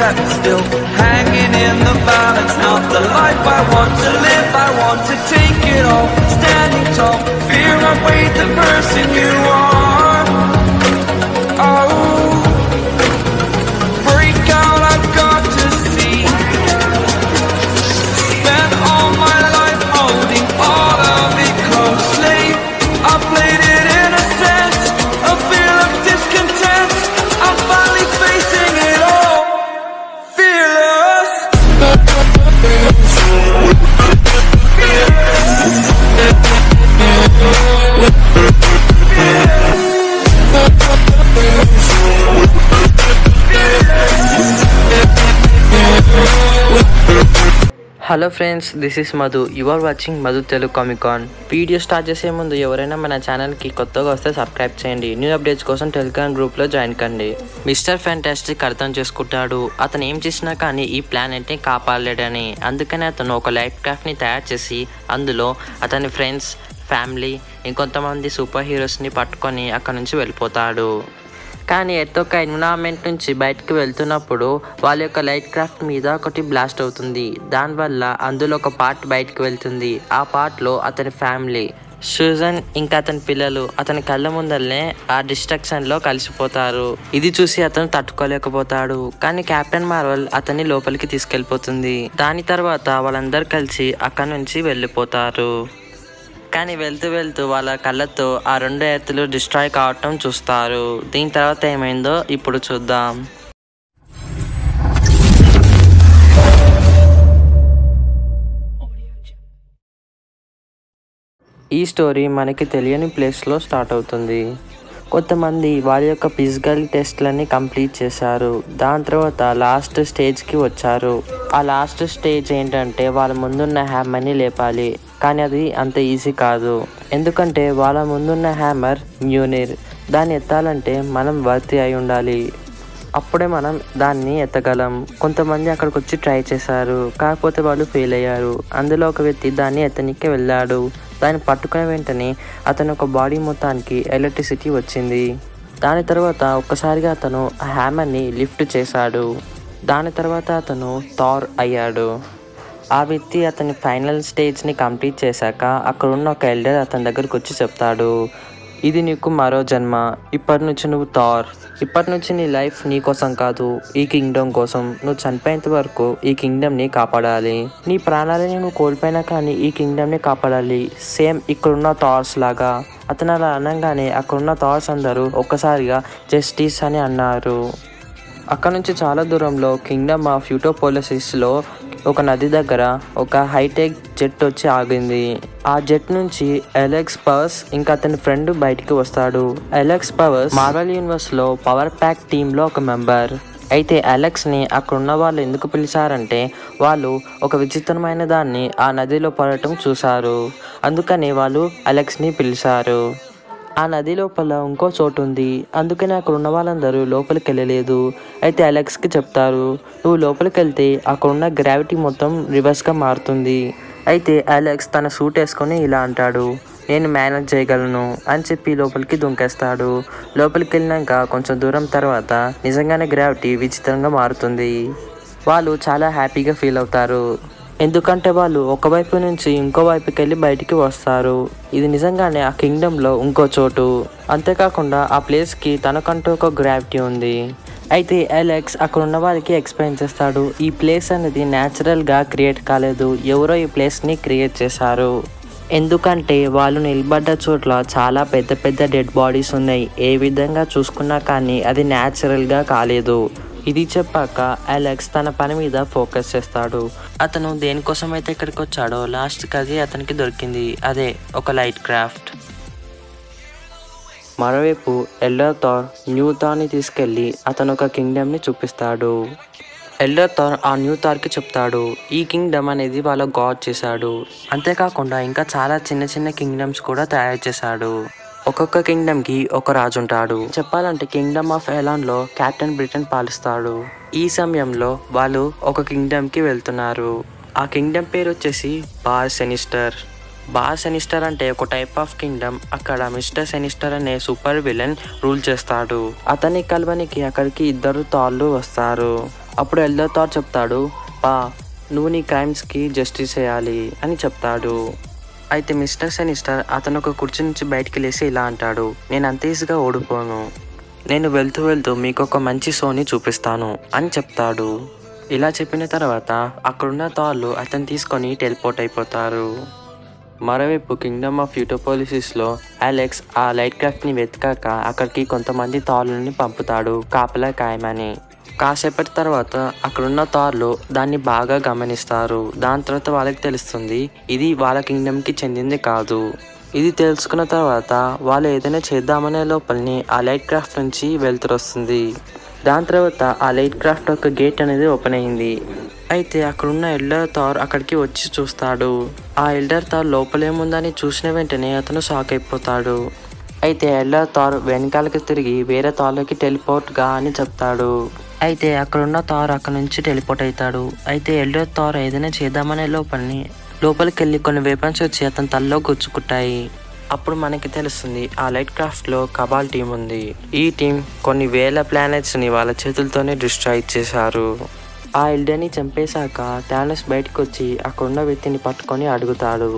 that still hanging in the balance. Not the life I want to live, I want to take it all. Standing tall, fear I weighed the person you are. Oh, break out, I've got to see. Spent all my life holding all of it closely. I played it innocent, a feel of discontent. I'm finally facing it all, fearless. Hello friends this is Madhu you are watching Madhu Telugu Comicon video start చేసే ముందు ఎవరైనా మన ఛానల్కి కొత్తగా వస్తే subscribe చేయండి new updates కోసం Telegram గ్రూప్లో జాయిన్ కండి మిస్టర్ ఫ్యాంటాస్టిక్ అర్థం చేసుకుంటాడు అతను ఏం చేసినా కానీ ఈ ప్లానెట్ని కాపాడలేడని అందుకని అతను ఒక లైఫ్ క్రాఫ్ట్ని తయారు చేసి అందులో అతని ఫ్రెండ్స్ ఫ్యామిలీ ఇంకొంతమంది సూపర్ హీరోస్ని పట్టుకొని అక్కడ నుంచి వెళ్ళిపోతాడు కానీ ఎర్త్ ఒక ఎన్విరాన్మెంట్ నుంచి బయటకు వెళ్తున్నప్పుడు వాళ్ళ యొక్క లైట్ క్రాఫ్ట్ మీద ఒకటి బ్లాస్ట్ అవుతుంది దానివల్ల అందులో ఒక పార్ట్ బయటకు వెళ్తుంది ఆ పార్ట్లో అతని ఫ్యామిలీ సూజన్ ఇంకా అతని పిల్లలు అతని కళ్ళ ముందరనే ఆ డిస్ట్రక్షన్ లో కలిసిపోతారు ఇది చూసి అతను తట్టుకోలేకపోతాడు కానీ కెప్టెన్ మార్వల్ అతన్ని లోపలికి తీసుకెళ్లిపోతుంది దాని తర్వాత వాళ్ళందరూ కలిసి అక్కడి నుంచి వెళ్ళిపోతారు కానీ వెళ్తూ వెళ్తూ వాళ్ళ కళ్ళతో ఆ రెండు ఎత్తులు డిస్ట్రాయ్ కావటం చూస్తారు దీని తర్వాత ఏమైందో ఇప్పుడు చూద్దాం ఈ స్టోరీ మనకి తెలియని ప్లేస్లో స్టార్ట్ అవుతుంది కొంతమంది వాళ్ళ యొక్క ఫిజికల్ టెస్ట్లని కంప్లీట్ చేశారు దాని తర్వాత లాస్ట్ స్టేజ్కి వచ్చారు ఆ లాస్ట్ స్టేజ్ ఏంటంటే వాళ్ళ ముందున్న హ్యామర్ని లేపాలి కానీ అది అంత ఈజీ కాదు ఎందుకంటే వాళ్ళ ముందున్న హ్యామర్ మ్యూనిర్ దాన్ని ఎత్తాలంటే మనం వర్తి అయి ఉండాలి అప్పుడే మనం దాన్ని ఎత్తగలం కొంతమంది అక్కడికి వచ్చి ట్రై చేశారు కాకపోతే వాళ్ళు ఫెయిల్ అయ్యారు అందులో ఒక వ్యక్తి దాన్ని ఎత్తనికి వెళ్ళాడు దాన్ని పట్టుకునే వెంటనే అతని ఒక బాడీ మొత్తానికి ఎలక్ట్రిసిటీ వచ్చింది దాని తర్వాత ఒక్కసారిగా అతను ఆ హ్యామర్ని లిఫ్ట్ చేశాడు దాని తర్వాత అతను థార్ అయ్యాడు ఆ వ్యక్తి అతని ఫైనల్ స్టేజ్ని కంప్లీట్ చేశాక అక్కడ ఉన్న ఒక ఎల్డర్ అతని దగ్గరకు వచ్చి చెప్తాడు ఇది నీకు మరో జన్మ ఇప్పటి నుంచి నువ్వు థార్ ఇప్పటి నుంచి నీ లైఫ్ నీ కోసం కాదు ఈ కింగ్డమ్ కోసం నువ్వు చనిపోయేంత వరకు ఈ కింగ్డమ్ని కాపాడాలి నీ ప్రాణాలని నువ్వు కోల్పోయినా కానీ ఈ కింగ్డమ్ని కాపాడాలి సేమ్ ఇక్కడున్న థాట్స్ లాగా అతను అలా అనగానే అక్కడున్న థాట్స్ అందరూ ఒక్కసారిగా జస్టిస్ అని అన్నారు అక్కడ నుంచి చాలా దూరంలో కింగ్డమ్ ఆఫ్ యూటోపోలసిస్లో ఒక నది దగ్గర ఒక హైటెక్ జెట్ వచ్చి ఆగింది ఆ జెట్ నుంచి ఎలెక్స్ పవర్స్ ఇంకా అతని ఫ్రెండ్ బయటికి వస్తాడు ఎలెక్స్ పవర్స్ మార్వల్ యూనివర్స్ లో పవర్ ప్యాక్ టీమ్ లో ఒక మెంబర్ అయితే అలెక్స్ ని అక్కడ ఉన్న వాళ్ళు ఎందుకు పిలిచారంటే వాళ్ళు ఒక విచిత్రమైన దాన్ని ఆ నదిలో పడటం చూశారు అందుకని వాళ్ళు అలెక్స్ ని పిలిచారు ఆ నది లోపల ఇంకో చోటు ఉంది అందుకని అక్కడ ఉన్న వాళ్ళందరూ లోపలికి వెళ్ళలేదు అయితే అలెక్స్కి చెప్తారు నువ్వు లోపలికి వెళ్తే అక్కడ ఉన్న గ్రావిటీ మొత్తం రివర్స్గా మారుతుంది అయితే అలెక్స్ తన సూట్ వేసుకొని ఇలా అంటాడు నేను మేనేజ్ చేయగలను అని చెప్పి లోపలికి దుంకేస్తాడు లోపలికి వెళ్ళినాక కొంచెం దూరం తర్వాత నిజంగానే గ్రావిటీ విచిత్రంగా మారుతుంది వాళ్ళు చాలా హ్యాపీగా ఫీల్ అవుతారు ఎందుకంటే వాళ్ళు ఒకవైపు నుంచి ఇంకో వైపుకి వెళ్ళి బయటికి వస్తారు ఇది నిజంగానే ఆ కింగ్డమ్లో ఇంకో చోటు అంతేకాకుండా ఆ ప్లేస్కి తనకంటూ ఒక గ్రావిటీ ఉంది అయితే అలెక్స్ అక్కడ ఉన్న వారికి ఎక్స్ప్లెయిన్ చేస్తాడు ఈ ప్లేస్ అనేది న్యాచురల్గా క్రియేట్ కాలేదు ఎవరో ఈ ప్లేస్ని క్రియేట్ చేశారు ఎందుకంటే వాళ్ళు నిలబడ్డ చోట్ల చాలా పెద్ద పెద్ద డెడ్ బాడీస్ ఉన్నాయి ఏ విధంగా చూసుకున్నా కానీ అది న్యాచురల్గా కాలేదు ఇది చెప్పాక అలెక్స్ తన పని మీద ఫోకస్ చేస్తాడు అతను దేనికోసం అయితే ఇక్కడికి వచ్చాడో లాస్ట్కి అది అతనికి దొరికింది అదే ఒక లైట్ క్రాఫ్ట్ మరోవైపు ఎల్డర్ థార్ న్యూ థార్ని తీసుకెళ్ళి అతను ఒక కింగ్డమ్ని చూపిస్తాడు ఎల్డర్ థార్ ఆ న్యూ థార్కి చెప్తాడు ఈ కింగ్డమ్ అనేది వాళ్ళ గాడ్ చేశాడు అంతేకాకుండా ఇంకా చాలా చిన్న చిన్న కింగ్డమ్స్ కూడా తయారు చేశాడు ఒక్కొక్క కింగ్డమ్కి ఒక రాజు ఉంటాడు చెప్పాలంటే కింగ్డమ్ ఆఫ్ ఎలాన్లో కెప్టెన్ బ్రిటన్ పాలిస్తాడు ఈ సమయంలో వాళ్ళు ఒక కింగ్డమ్కి వెళ్తున్నారు ఆ కింగ్డమ్ పేరు వచ్చేసి బార్ సెనిస్టర్ బార్ సెనిస్టర్ అంటే ఒక టైప్ ఆఫ్ కింగ్డమ్ అక్కడ మిస్టర్ సెనిస్టర్ అనే సూపర్ విలన్ రూల్ చేస్తాడు అతని కలవనికి అక్కడికి ఇద్దరు తాళ్ళు వస్తారు అప్పుడు ఎల్లో థార్ చెప్తాడు పా నువ్వు నీ క్రైమ్స్కి జస్టిస్ చేయాలి అని చెప్తాడు అయితే మిస్టర్ సెనిస్టర్ అతను ఒక కుర్చీ నుంచి బయటికి లేసి ఇలా అంటాడు నేను అంత ఈజీగా ఓడిపోను నేను వెళ్తూ వెళ్తూ మీకు ఒక మంచి షోని చూపిస్తాను అని చెప్తాడు ఇలా చెప్పిన తర్వాత అక్కడున్న తాళ్ళు అతను తీసుకొని టెలిపోర్ట్ అయిపోతారు మరోవైపు కింగ్డమ్ ఆఫ్ యూటోపోలిసిస్లో అలెక్స్ ఆ లైట్ క్రాఫ్ట్ని వెతకాక అక్కడికి కొంతమంది తాళ్ళని పంపుతాడు కాపలా కాయమని కాసేపటి తర్వాత అక్కడున్న తార్లు దాన్ని బాగా గమనిస్తారు దాని తర్వాత వాళ్ళకి తెలుస్తుంది ఇది వాళ్ళ కింగ్డమ్కి చెందింది కాదు ఇది తెలుసుకున్న తర్వాత వాళ్ళు ఏదైనా చేద్దామనే లోపలిని ఆ లైట్ క్రాఫ్ట్ నుంచి వెళ్తురు వస్తుంది దాని తర్వాత ఆ లైట్ క్రాఫ్ట్ యొక్క గేట్ అనేది ఓపెన్ అయింది అయితే అక్కడున్న ఎల్డర్ థార్ అక్కడికి వచ్చి చూస్తాడు ఆ ఎల్డర్ థార్ లోపలేముందని చూసిన వెంటనే అతను షాక్ అయిపోతాడు అయితే ఎల్డర్ థార్ వెనకాలకి తిరిగి వేరే తార్లోకి టెలిపోర్ట్ గా అని చెప్తాడు అయితే అక్కడున్న థార్ అక్కడ నుంచి టెలిపోర్ట్ అవుతాడు అయితే ఎల్డర్ థార్ ఏదైనా చేద్దామనే లోపలిని లోపలికి వెళ్ళి కొన్ని వెపన్స్ వచ్చి అతని తల్లో గుచ్చుకుంటాయి అప్పుడు మనకి తెలుస్తుంది ఆ లైట్ క్రాఫ్ట్ లో కబాల్ టీం ఉంది ఈ టీం కొన్ని వేల ప్లానెట్స్ ని వాళ్ళ చేతులతోనే డిస్ట్రాయ్ చేశారు ఆ ఎల్డర్ని చంపేశాక థానస్ బయటకు వచ్చి అక్కడున్న వ్యక్తిని పట్టుకొని అడుగుతాడు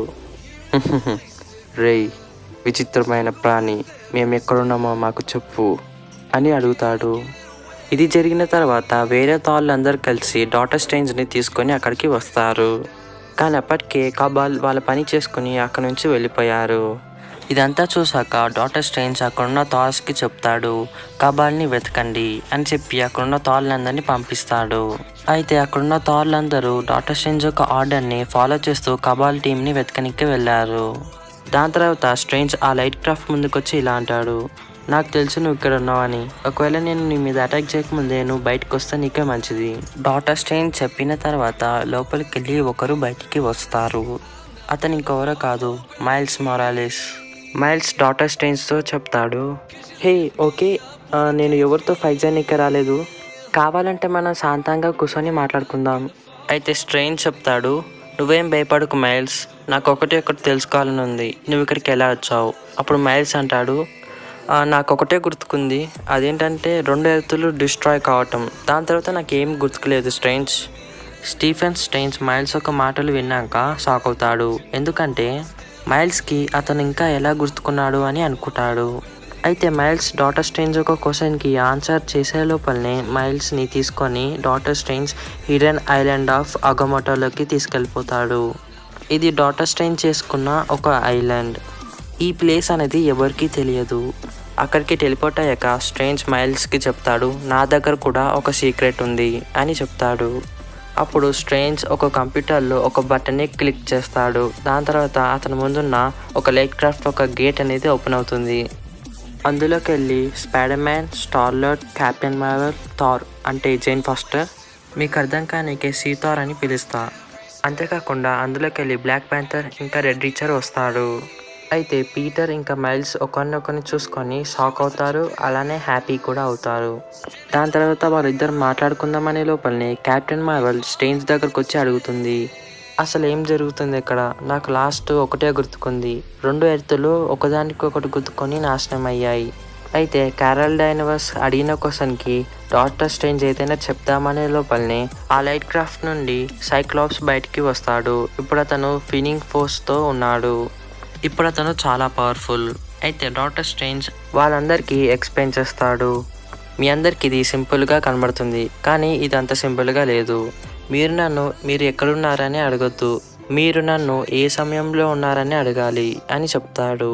రేయ్ విచిత్రమైన ప్రాణి మేము ఎక్కడున్నామో మాకు చెప్పు అని అడుగుతాడు ఇది జరిగిన తర్వాత వేరే తాళ్ళందరూ కలిసి డాటర్ స్టైన్స్ని తీసుకొని అక్కడికి వస్తారు కానీ అప్పటికే కబాల్ వాళ్ళ పని చేసుకుని అక్కడి నుంచి వెళ్ళిపోయారు ఇదంతా చూసాక డాటర్ స్ట్రెయిన్స్ అక్కడున్న థార్స్కి చెప్తాడు కబాల్ని వెతకండి అని చెప్పి అక్కడున్న థార్లందరినీ పంపిస్తాడు అయితే అక్కడున్న థార్లందరూ డాటర్ స్ట్రెయిన్స్ యొక్క ఆర్డర్ని ఫాలో చేస్తూ కబాల్ టీంని వెతకనికి వెళ్ళారు దాని తర్వాత స్ట్రెయిన్స్ ఆ లైట్ క్రాఫ్ట్ ముందుకొచ్చి ఇలా అంటాడు నాకు తెలుసు నువ్వు ఇక్కడ ఉన్నావని ఒకవేళ నేను నీ మీద అటాక్ చేయకముందే నువ్వు బయటకు వస్తే నీకే మంచిది డాటర్ స్ట్రెయిన్ చెప్పిన తర్వాత లోపలికి వెళ్ళి ఒకరు బయటికి వస్తారు అతను ఇంకెవరో కాదు మైల్స్ మొరాలిస్ మైల్స్ డాటర్ స్టెయిన్స్తో చెప్తాడు హే ఓకే ఆ, నేను ఎవరితో ఫైట్ చేయడానికి రాలేదు కావాలంటే మనం శాంతంగా కూర్చొని మాట్లాడుకుందాం అయితే స్ట్రెయిన్ చెప్తాడు నువ్వేం భయపడకు మైల్స్ నాకు ఒకటి ఒకటి తెలుసుకోవాలని ఉంది నువ్వు ఇక్కడికి ఎలా వచ్చావు అప్పుడు మైల్స్ అంటాడు "ఆ, నాకు ఒకటే గుర్తుకుంది అదేంటంటే రెండు ఎత్తులు డిస్ట్రాయ్ కావటం దాని తర్వాత నాకు ఏం గుర్తుకులేదు స్ట్రెయిన్స్ స్టీఫెన్ స్టెయిన్స్ మైల్స్ యొక్క మాటలు విన్నాక షాక్ అవుతాడు ఎందుకంటే మైల్స్కి అతను ఇంకా ఎలా గుర్తుకున్నాడు అని అనుకుంటాడు అయితే మైల్స్ డాటర్ స్టెయిన్స్ ఒక క్వశ్చన్కి ఆన్సర్ చేసే లోపలనే మైల్స్ని తీసుకొని doctor Strange hidden island of అగమోటోలోకి తీసుకెళ్ళిపోతాడు ఇది డాటర్ స్టెయిన్ చేసుకున్న ఒక ఐలాండ్ ఈ ప్లేస్ అనేది ఎవరికీ తెలియదు అక్కడికి టెలిపోర్ట్ అయ్యాక స్ట్రేంజ్ మైల్స్కి చెప్తాడు నా దగ్గర కూడా ఒక సీక్రెట్ ఉంది అని చెప్తాడు అప్పుడు స్ట్రేంజ్ ఒక కంప్యూటర్లో ఒక బటన్ని క్లిక్ చేస్తాడు దాని తర్వాత అతని ముందున్న ఒక లైట్ క్రాఫ్ట్ ఒక గేట్ అనేది ఓపెన్ అవుతుంది అందులోకి వెళ్ళి Spiderman Star Lord captain Marvel Thor అంటే జైన్ ఫాస్టర్ మీకు అర్థం కానీకే సీతార్ అని పిలుస్తా అంతేకాకుండా అందులోకి వెళ్ళి బ్లాక్ ప్యాంథర్ ఇంకా రెడ్ రీచర్ వస్తాడు అయితే పీటర్ ఇంకా మైల్స్ ఒకరినొకరిని చూసుకొని షాక్ అవుతారు అలానే హ్యాపీ కూడా అవుతారు దాని తర్వాత వాళ్ళిద్దరు మాట్లాడుకుందామనే లోపలనే కెప్టెన్ మార్వెల్ స్టేన్స్ దగ్గరకు వచ్చి అడుగుతుంది అసలు ఏం జరుగుతుంది ఇక్కడ నాకు లాస్ట్ ఒకటే గుర్తుకుంది రెండు ఎర్తులు ఒకదానికొకటి గుర్తుకొని నాశనం అయ్యాయి అయితే క్యారల్ డైనవర్స్ అడిగిన క్వశ్చన్కి డాక్టర్ స్ట్రేంజ్ ఏదైనా చెప్దామనే లోపలనే ఆ లైట్ క్రాఫ్ట్ నుండి సైక్లాప్స్ బయటికి వస్తాడు ఇప్పుడు అతను ఫినింగ్ ఫోర్స్తో ఉన్నాడు ఇప్పుడు అతను చాలా పవర్ఫుల్ అయితే డాక్టర్ స్ట్రేంజ్ వాళ్ళందరికీ ఎక్స్ప్లెయిన్ చేస్తాడు మీ అందరికి ఇది సింపుల్గా కనబడుతుంది కానీ ఇది అంత సింపుల్గా లేదు మీరు నన్ను మీరు ఎక్కడున్నారని అడగొద్దు మీరు నన్ను ఏ సమయంలో ఉన్నారని అడగాలి అని చెప్తాడు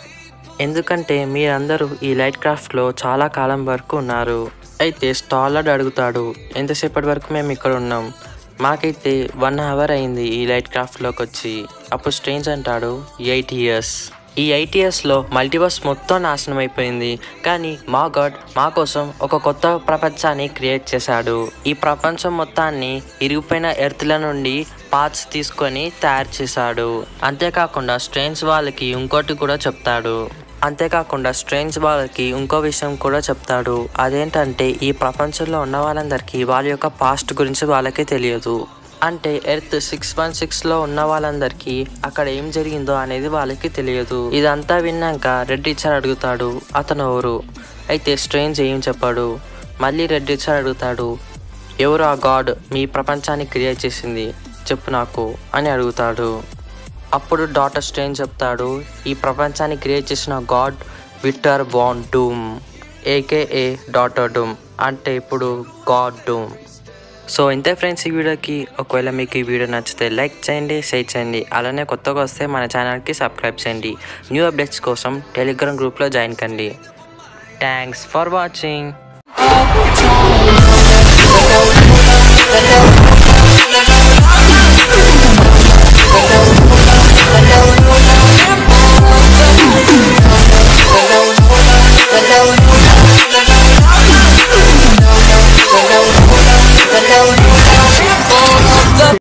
ఎందుకంటే మీరందరూ ఈ లైట్ క్రాఫ్ట్లో చాలా కాలం వరకు ఉన్నారు అయితే స్టాలర్డ్ అడుగుతాడు ఎంతసేపటి వరకు మేము ఇక్కడ ఉన్నాం మాకైతే వన్ అవర్ అయింది ఈ లైట్ క్రాఫ్ట్లోకి వచ్చి అప్పుడు స్ట్రేంజ్ అంటాడు ఎయిట్ ఇయర్స్ ఈ ఎయిట్ ఇయర్స్లో మల్టీవర్స్ మొత్తం నాశనం అయిపోయింది కానీ మా గాడ్ మా కోసం ఒక కొత్త ప్రపంచాన్ని క్రియేట్ చేశాడు ఈ ప్రపంచం మొత్తాన్ని ఇరిగిపోయిన ఎర్త్ల నుండి పార్ట్స్ తీసుకొని తయారు చేశాడు అంతేకాకుండా స్ట్రెయిన్స్ వాళ్ళకి ఇంకోటి కూడా చెప్తాడు అంతేకాకుండా స్ట్రేంజ్ వాళ్ళకి ఇంకో విషయం కూడా చెప్తాడు అదేంటంటే ఈ ప్రపంచంలో ఉన్న వాళ్ళందరికీ వాళ్ళ యొక్క పాస్ట్ గురించి వాళ్ళకి తెలియదు అంటే ఎర్త్ సిక్స్ వన్ సిక్స్ లో ఉన్న వాళ్ళందరికీ అక్కడ ఏం జరిగిందో అనేది వాళ్ళకి తెలియదు ఇదంతా విన్నాక రెడ్ టీచర్ అడుగుతాడు అతను ఎవరు అయితే స్ట్రేంజ్ ఏం చెప్పాడు మళ్ళీ రెడ్ టీచర్ అడుగుతాడు ఎవరు ఆ గాడ్ మీ ప్రపంచాన్ని క్రియేట్ చేసింది చెప్పు నాకు అని అడుగుతాడు అప్పుడు డాటర్ స్ట్రేంజ్ చెప్తాడు ఈ ప్రపంచాన్ని క్రియేట్ చేసిన god Victor von Doom AKA doctor Doom అంటే ఇప్పుడు గాడ్ డూమ్ సో ఇంతే ఫ్రెండ్స్ ఈ వీడియోకి ఒకవేళ మీకు ఈ వీడియో నచ్చితే లైక్ చేయండి షేర్ చేయండి అలానే కొత్తగా వస్తే మన ఛానల్కి సబ్స్క్రైబ్ చేయండి న్యూ అప్డేట్స్ కోసం టెలిగ్రామ్ గ్రూప్లో జాయిన్ కండి thanks for watching Let go, let go,